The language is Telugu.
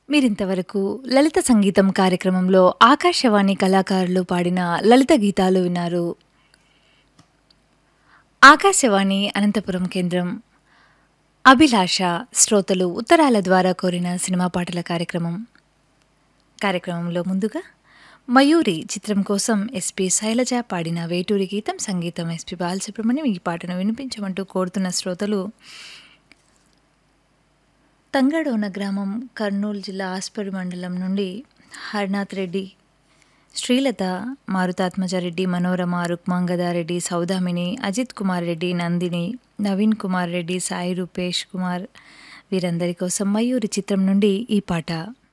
మీరింతవరకు లలిత సంగీతం కార్యక్రమంలో ఆకాశవాణి కళాకారులు పాడిన లలిత గీతాలు విన్నారు ఆకాశవాణి అనంతపురం కేంద్రం అభిలాష శ్రోతలు ఉత్తరాల ద్వారా కోరిన సినిమా పాటల కార్యక్రమం కార్యక్రమంలో ముందుగా మయూరి చిత్రం కోసం ఎస్పి శైలజ పాడిన వేటూరి గీతం సంగీతం ఎస్పి బాలసుబ్రహ్మణ్యం ఈ పాటను వినిపించమంటూ కోరుతున్న శ్రోతలు తంగడోన గ్రామం కర్నూలు జిల్లా ఆస్పరి మండలం నుండి హర్నాథ్ రెడ్డి శ్రీలత మారుతాత్మజారెడ్డి మనోరమ రుక్మాంగదారెడ్డి సౌదామిని అజిత్ కుమార్ రెడ్డి నందిని నవీన్ కుమార్ రెడ్డి సాయి రూపేష్ కుమార్ వీరందరి కోసం మయూరి చిత్రం నుండి ఈ పాట